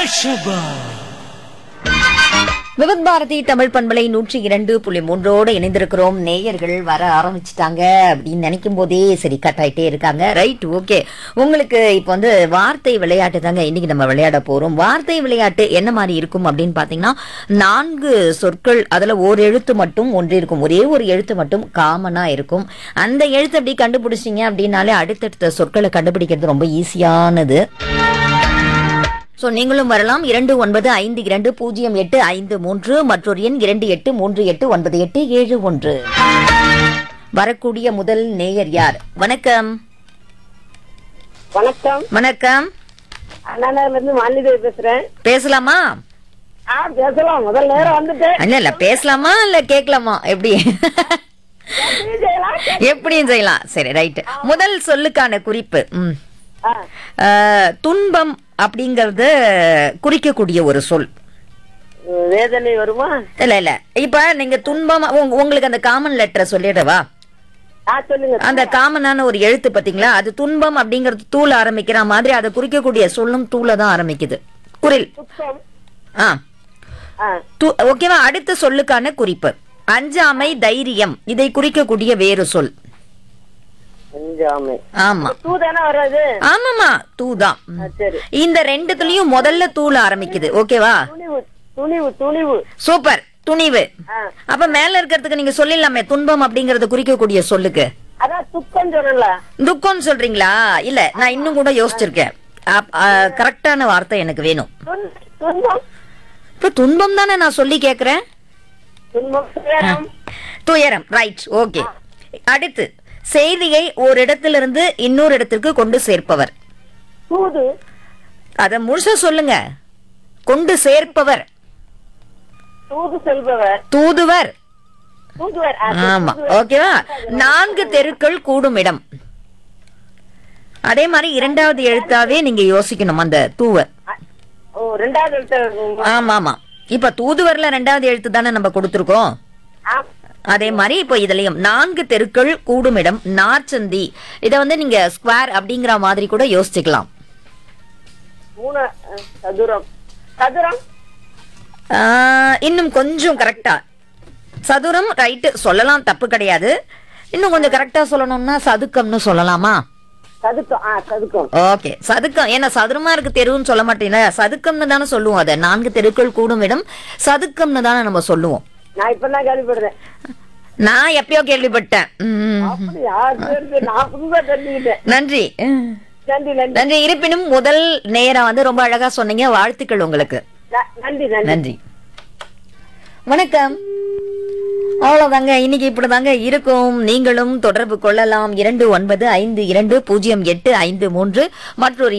ஷபா விவித் பாரதி தமிழ் பண்பலை நூற்றி இரண்டு புள்ளி மூன்றோடு இணைந்திருக்கிறோம் நேயர்கள் வர ஆரம்பிச்சிட்டாங்க அப்படின்னு நினைக்கும் போதே சரி கட் ஆயிட்டே இருக்காங்க ரைட் ஓகே உங்களுக்கு இப்போ வந்து வார்த்தை விளையாட்டு தாங்க இன்னைக்கு நம்ம விளையாட போறோம் வார்த்தை விளையாட்டு என்ன மாதிரி இருக்கும் அப்படின்னு பாத்தீங்கன்னா நான்கு சொற்கள் அதுல ஒரு எழுத்து மட்டும் ஒன்று இருக்கும் ஒரே ஒரு எழுத்து மட்டும் காமனா இருக்கும் அந்த எழுத்து அப்படி கண்டுபிடிச்சிங்க அப்படின்னாலே அடுத்தடுத்த சொற்களை கண்டுபிடிக்கிறது ரொம்ப ஈஸியானது சோ நீங்களும் வரலாம் இரண்டு ஒன்பது ஐந்து இரண்டு பூஜ்ஜியம் எட்டு ஐந்து மூன்று மற்றொரு எண் இரண்டு எட்டு மூன்று எட்டு ஒன்பது எட்டு ஏழு ஒன்று வரக்கூடிய முதல் நேயர் யார் வணக்கம் வணக்கம் வணக்கம் அண்ணாநகர்ல இருந்து மாநிலதேவி பேசுறேன் பேசலாமா ஆ பேசலாம் முதல் நேரம் வந்துட்டேன் இல்ல இல்ல பேசலாமா இல்ல கேட்கலாமா எப்படி எப்படி செய்யலாம்? எப்படியும் செய்யலாம் சரி ரைட் முதல் சொல்லுக்கான குறிப்பு ம் ஆ, அஹ், துன்பம் அப்படிங்கறது குறிக்கக்கூடிய ஒரு சொல் வேதனை வருமா இல்ல இல்ல இப்ப நீங்க துன்பம் உங்க- உங்களுக்கு அந்த காமன் லெட்டரை சொல்லிடவா ஆ சொல்லுங்க அந்த காமனான ஒரு எழுத்து பாத்தீங்களா அது துன்பம் அப்படிங்கறது தூள் ஆரம்பிக்கிற மாதிரி அதை குறிக்கக்கூடிய சொல்லும் தூள தான் ஆரம்பிக்குது குரில் துக்கம் ஆ ஆ, து- ஓகேவா அடுத்த சொல்லுக்கான குறிப்பு அஞ்சாமை தைரியம் இதை குறிக்கக்கூடிய வேறு சொல் அஞ்சாமை ஆமா தூ தானே வர்றது ஆமாமா தூதான் ஆ, சரி இந்த ரெண்டுத்துலயும் முதல்ல தூள் ஆரம்பிக்குது ஓகேவா துணிவு துணிவு துணிவு சூப்பர் துணிவு ஆ, அப்ப மேல இருக்கிறதுக்கு நீங்க சொல்லிடலாமே துன்பம் அப்படிங்கறது குறிக்கக்கூடிய சொல்லுக்கு அதான் துக்கம் சொல்லல துக்கம்னு சொல்றீங்களா இல்ல நான் இன்னும் கூட யோசிச்சிருக்கேன் கரெக்டான வார்த்தை எனக்கு வேணும் துன்- துன்பம் இப்ப துன்பம் தானே நான் சொல்லி கேக்குறேன் துன்பம் துயரம் துயரம் ரைட் ஓகே அடுத்து செய்தியை ஒரு இடத்திலிருந்து இன்னொரு இடத்திற்கு கொண்டு சேர்ப்பவர் தூது அத முழுசா சொல்லுங்க கொண்டு சேர்ப்பவர் தூது செல்பவர் தூதுவர் தூதுவர் ஆ, ஆமா தூதுவர். ஓகேவா நான்கு தெருக்கள் கூடும் இடம் அதே மாதிரி இரண்டாவது எழுத்தாவே நீங்க யோசிக்கணும் அந்த தூவ ஆ, ஓ ரெண்டாவது எழுத்து ஆமா ஆமா இப்ப தூதுவர்ல ரெண்டாவது எழுத்து தானே நம்ம கொடுத்திருக்கோம் ஆ, அதே மாதிரி இப்போ இதுலயும் நான்கு தெருக்கள் கூடும் இடம் நார்ச்சந்தி இத வந்து நீங்க ஸ்கொயர் அப்படிங்கிற மாதிரி கூட யோசிச்சுக்கலாம் மூணு ஆ, சதுரம் சதுரம் ஆஹ், இன்னும் கொஞ்சம் கரெக்டா சதுரம் ரைட்டு சொல்லலாம் தப்பு கிடையாது இன்னும் கொஞ்சம் கரெக்டா சொல்லணும்னா சதுக்கம்னு சொல்லலாமா சதுக்கம் ஆ சதுக்கம் ஓகே சதுக்கம் ஏன்னா சதுரமா இருக்கு தெருவுன்னு சொல்ல மாட்டீங்களா சதுக்கம்னு தானே சொல்லுவோம் அதை நான்கு தெருக்கள் கூடும் இடம் சதுக்கம்னு தானே நம்ம சொல்லுவோம் நான் இப்பதான் கேள்விப்படுறேன் நான் எப்பயோ கேள்விப்பட்டேன் ம். அப்படியா சரி, சரி. நான் புதுசா தெரிஞ்சுக்கிட்டேன் நன்றி நன்றி நன்றி நன்றி இருப்பினும் முதல் நேரம் வந்து ரொம்ப அழகா சொன்னீங்க வாழ்த்துக்கள் உங்களுக்கு ந- நன்றி நன்றி நன்றி வணக்கம் அவ்வளவுதாங்க இன்னைக்கு இப்படிதாங்க இருக்கும் நீங்களும் தொடர்பு கொள்ளலாம் இரண்டு ஒன்பது ஐந்து இரண்டு பூஜ்ஜியம் எட்டு ஐந்து மூன்று மற்றொரு